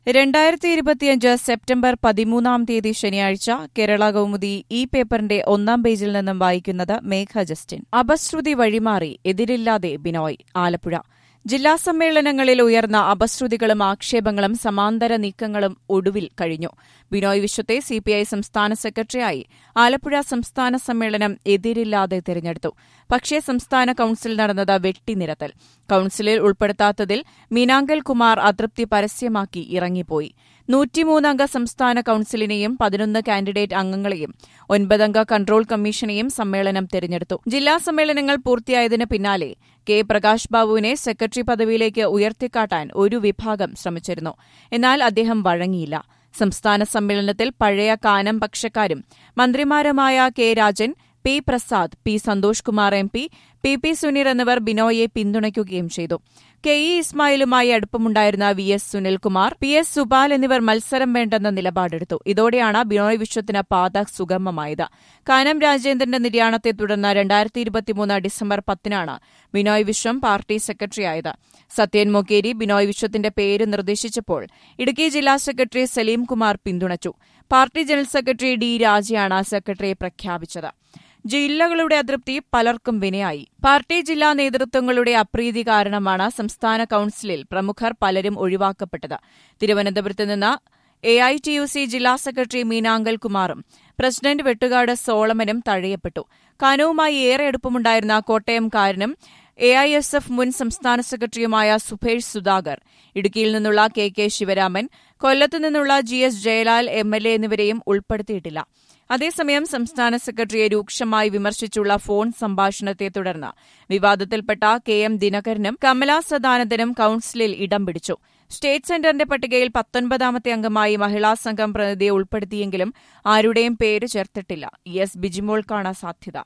രണ്ടായിരത്തി ഇരുപത്തിയഞ്ച് സെപ്റ്റംബർ പതിമൂന്നാം തീയതി ശനിയാഴ്ച കേരള കൗമുദി ഈ പേപ്പറിന്റെ ഒന്നാം പേജിൽ നിന്നും വായിക്കുന്നത് മേഘ ജസ്റ്റിൻ അപശ്രുതി വഴിമാറി എതിരില്ലാതെ ബിനോയ് ആലപ്പുഴ ജില്ലാ സമ്മേളനങ്ങളിൽ ഉയർന്ന അപശ്രുതികളും ആക്ഷേപങ്ങളും സമാന്തര നീക്കങ്ങളും ഒടുവിൽ കഴിഞ്ഞു ബിനോയ് വിശ്വത്തെ സിപിഐ സംസ്ഥാന സെക്രട്ടറിയായി ആലപ്പുഴ സംസ്ഥാന സമ്മേളനം എതിരില്ലാതെ തിരഞ്ഞെടുത്തു പക്ഷേ സംസ്ഥാന കൌൺസിൽ നടന്നത് വെട്ടിനിരത്തൽ കൌൺസിലിൽ ഉൾപ്പെടുത്താത്തതിൽ മീനാങ്കൽ കുമാർ അതൃപ്തി പരസ്യമാക്കി ഇറങ്ങിപ്പോയി നൂറ്റിമൂന്നംഗ സംസ്ഥാന കൌൺസിലിനെയും പതിനൊന്ന് കാൻഡിഡേറ്റ് അംഗങ്ങളെയും ഒൻപതംഗ കൺട്രോൾ കമ്മീഷനെയും സമ്മേളനം തെരഞ്ഞെടുത്തു ജില്ലാ സമ്മേളനങ്ങൾ പൂർത്തിയായതിന് പിന്നാലെ കെ പ്രകാശ് ബാബുവിനെ സെക്രട്ടറി പദവിയിലേക്ക് ഉയർത്തിക്കാട്ടാൻ ഒരു വിഭാഗം ശ്രമിച്ചിരുന്നു എന്നാൽ അദ്ദേഹം വഴങ്ങിയില്ല സംസ്ഥാന സമ്മേളനത്തിൽ പഴയ കാനം പക്ഷക്കാരും മന്ത്രിമാരുമായ K Rajan P Prasad P Santhosh Kumar M P P P Suneer എന്നിവർ ബിനോയെ പിന്തുണയ്ക്കുകയും ചെയ്തു കെ ഇ ഇസ്മായിലുമായി അടുപ്പമുണ്ടായിരുന്ന V S Sunilkumar P S Supal എന്നിവർ മത്സരം വേണ്ടെന്ന നിലപാടെടുത്തു ഇതോടെയാണ് ബിനോയ് വിശ്വത്തിന് പാത സുഗമമായത് കാനം രാജേന്ദ്രന്റെ നിര്യാണത്തെ തുടർന്ന് രണ്ടായിരത്തി ഇരുപത്തിമൂന്ന് ഡിസംബർ പത്തിനാണ് ബിനോയ് വിശ്വം പാർട്ടി സെക്രട്ടറിയായത് സത്യൻ മൊക്കേരി ബിനോയ് വിശ്വത്തിന്റെ പേര് നിർദ്ദേശിച്ചപ്പോൾ ഇടുക്കി ജില്ലാ സെക്രട്ടറി സലീം കുമാർ പിന്തുണച്ചു പാർട്ടി ജനറൽ സെക്രട്ടറി ഡി രാജയാണ് സെക്രട്ടറിയെ പ്രഖ്യാപിച്ചത് ജില്ലകളുടെ അതൃപ്തി പലർക്കും വിനയായി പാർട്ടി ജില്ലാ നേതൃത്വങ്ങളുടെ അപ്രീതി കാരണമാണ് സംസ്ഥാന കൌൺസിലിൽ പ്രമുഖർ പലരും ഒഴിവാക്കപ്പെട്ടത് തിരുവനന്തപുരത്ത് നിന്ന് A I T U C ജില്ലാ സെക്രട്ടറി മീനാങ്കൽ കുമാറും പ്രസിഡന്റ് വെട്ടുകാട് സോളമനും തഴയപ്പെട്ടു കാനവുമായി ഏറെ അടുപ്പമുണ്ടായിരുന്ന കോട്ടയംകാരനും എ ഐ എസ് എഫ് മുൻ സംസ്ഥാന സെക്രട്ടറിയുമായ സുഭേഷ് സുധാകർ ഇടുക്കിയിൽ നിന്നുള്ള കെ കെ ശിവരാമൻ കൊല്ലത്തു നിന്നുള്ള G S Jayalal M L A എന്നിവരെയും ഉൾപ്പെടുത്തിയിട്ടില്ല അതേസമയം സംസ്ഥാന സെക്രട്ടറിയെ രൂക്ഷമായി വിമർശിച്ചുള്ള ഫോൺ സംഭാഷണത്തെ തുടർന്ന് വിവാദത്തിൽപ്പെട്ട കെ എം ദിനകരനും കമലാ സദാനന്ദനും കൌൺസിലിൽ ഇടം പിടിച്ചു സ്റ്റേറ്റ് സെന്ററിന്റെ പട്ടികയിൽ പത്തൊൻപതാമത്തെ അംഗമായി മഹിളാ സംഘം പ്രതിനിധിയെ ഉൾപ്പെടുത്തിയെങ്കിലും ആരുടെയും പേര് ചേർത്തിട്ടില്ല എസ് ബിജിമോൾക്കാണ് സാധ്യത